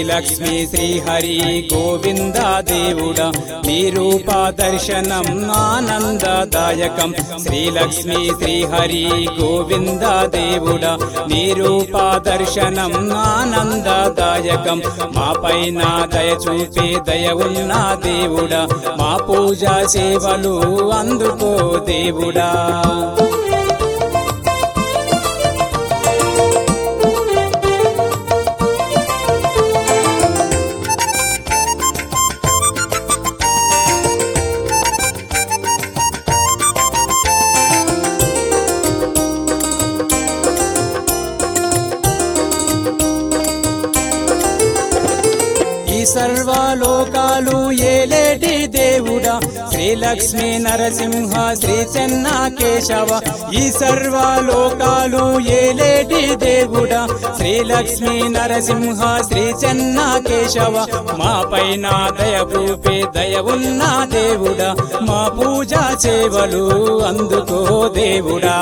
శ్రీలక్ష్మి శ్రీహరి గోవింద దేవుడా నీ రూప దర్శనం ఆనందదాయకం శ్రీలక్ష్మి శ్రీహరి గోవింద దేవుడా నీ రూప దర్శనం ఆనందదాయకం మా పైన దయ చూపే దయ ఉన్న దేవుడా మా పూజా సేవలు అందుకో దేవుడా ఈ సర్వలోకాలు ఏలేటి దేవుడా శ్రీలక్ష్మి నరసింహ శ్రీ చెన్న కేశవ ఈ సర్వలోకాలు ఏలేటి దేవుడా శ్రీలక్ష్మి నరసింహ శ్రీ చెన్న కేశవ మా పైన దయ చూపే దయ ఉన్న దేవుడా మా పూజా సేవలు అందుకో దేవుడా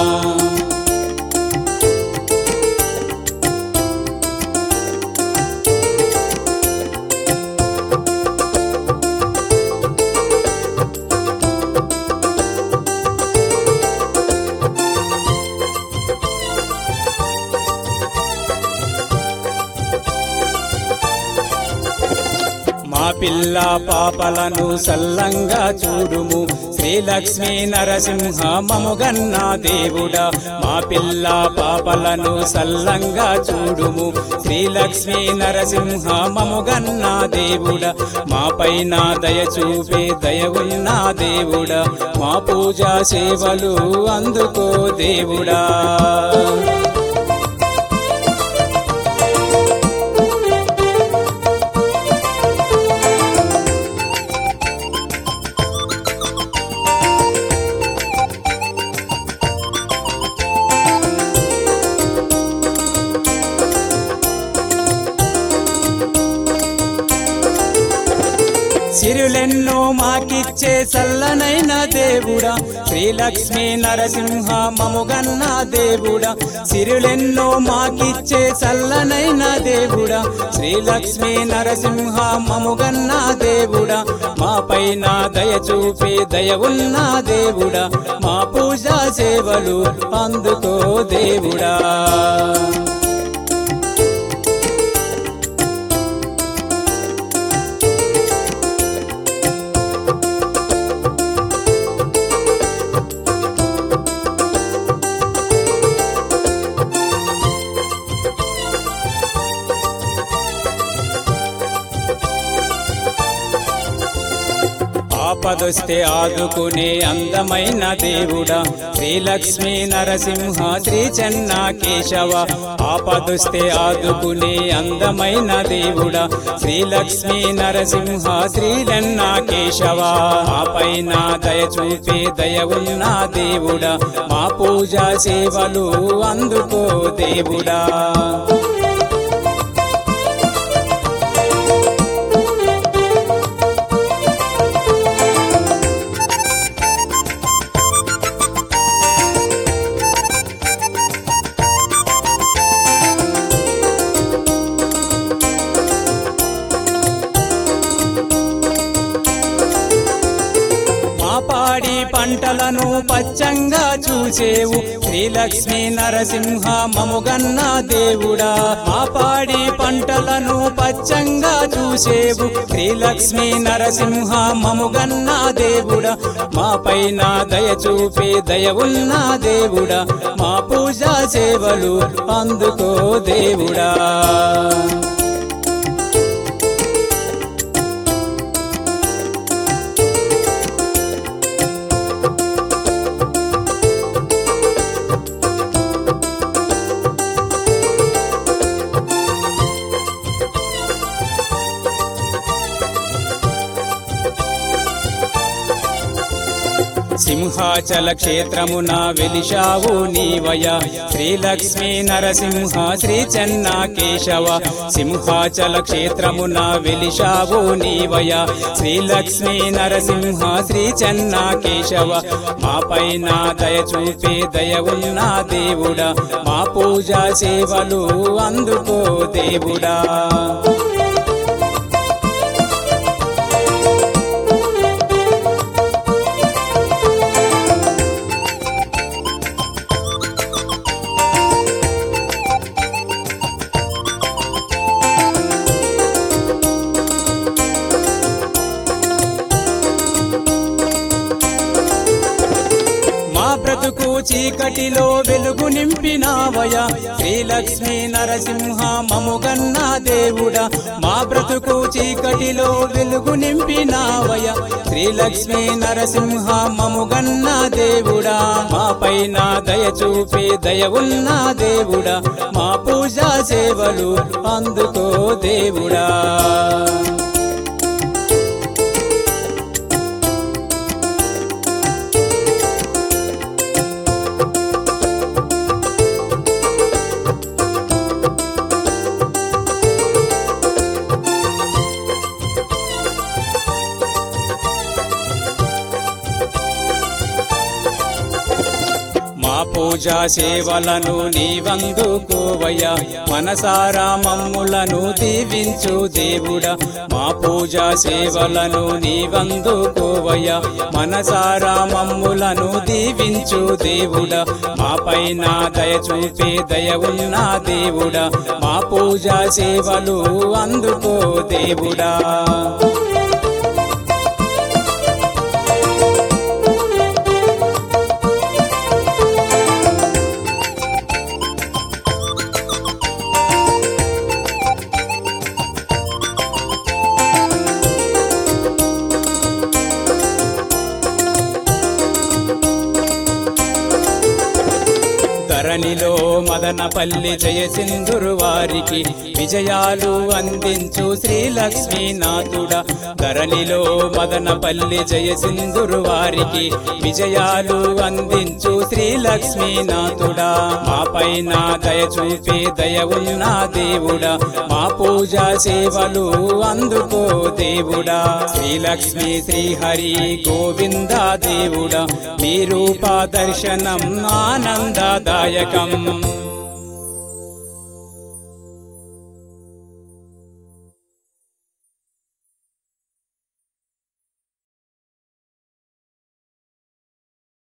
మా పిల్ల పాపలను సల్లంగా చూడుము శ్రీలక్ష్మి నరసింహ మముగన్న దేవుడా మా పిల్ల పాపలను సల్లంగా చూడుము శ్రీలక్ష్మి నరసింహ మముగన్న దేవుడా మా పైన దయ చూపే దయ ఉన్న దేవుడా మా పూజా సేవలు అందుకో దేవుడా సిరులెన్నో మాకిచ్చే చల్లనైన దేవుడా శ్రీలక్ష్మి నరసింహ మముగన్న దేవుడా సిరులెన్నో మాకిచ్చే చల్లనైన దేవుడా శ్రీలక్ష్మి నరసింహ మముగన్న దేవుడా మా పైన దయ చూపే దయ ఉన్న దేవుడా మా పూజా సేవలు అందుకో దేవుడా ఆపదొస్తే ఆదుకునే అందమైన దేవుడా శ్రీలక్ష్మి నరసింహ శ్రీ చెన్న కేశవ ఆపదొస్తే ఆదుకునే అందమైన దేవుడా శ్రీలక్ష్మి నరసింహ శ్రీలన్న కేశవ మా పైన దయ చూపే దయ ఉన్న దేవుడా మా పూజా సేవలు అందుకో దేవుడా మా పాడి పంటలను పచ్చంగా చూసేవు శ్రీలక్ష్మి నరసింహ మముగన్న దేవుడా మా పాడి పంటలను పచ్చంగా చూసేవు శ్రీలక్ష్మి నరసింహ మముగన్న దేవుడా మా పైన దయ చూపే దయ ఉన్న దేవుడా మా పూజా సేవలు అందుకో దేవుడా సింహాచల క్షేత్రమున వెలిశావు నీవయ శ్రీలక్ష్మీ నరసింహ శ్రీ చెన్న కేశవ సింహాచల క్షేత్రమున వెలిశావు నీవయ శ్రీలక్ష్మీ నరసింహ శ్రీ చెన్న కేశవ మా పైన దయ చూపే దయ ఉన్న దేవుడా మా పూజా సేవలు అందుకో దేవుడా మా బ్రతుకు చీకటిలో వెలుగు నింపినావయ శ్రీలక్ష్మీ నరసింహ మముగన్న దేవుడా మా బ్రతుకు చీకటిలో వెలుగు నింపినావయ శ్రీలక్ష్మీ నరసింహ మముగన్న దేవుడా మా పైన దయ చూపే దయ ఉన్న దేవుడా మా పూజా సేవలు అందుకో దేవుడా మా పూజా సేవలను నీవందుకోవయ్య మనసారా మమ్ములను దీవించు దేవుడా మా పూజా సేవలను నీవందుకోవయ్య మనసారా మమ్ములను దీవించు దేవుడా మా పైన దయ చూపే దయ ఉన్న దేవుడా మా పూజా సేవలు అందుకో దేవుడా ధరణిలో మదనపల్లి జయసింధురు వారికి విజయాలు అందించు శ్రీలక్ష్మీనాథుడా ధరణిలో మదనపల్లి జయసింధురు వారికి విజయాలు అందించు శ్రీలక్ష్మీనాథుడా మా పైన దయ చూపే దయ ఉన్న దేవుడా మా పూజా సేవలు అందుకో దేవుడా శ్రీలక్ష్మి శ్రీహరి గోవింద దేవుడా మీ రూప దర్శనం ఆనందదాయకం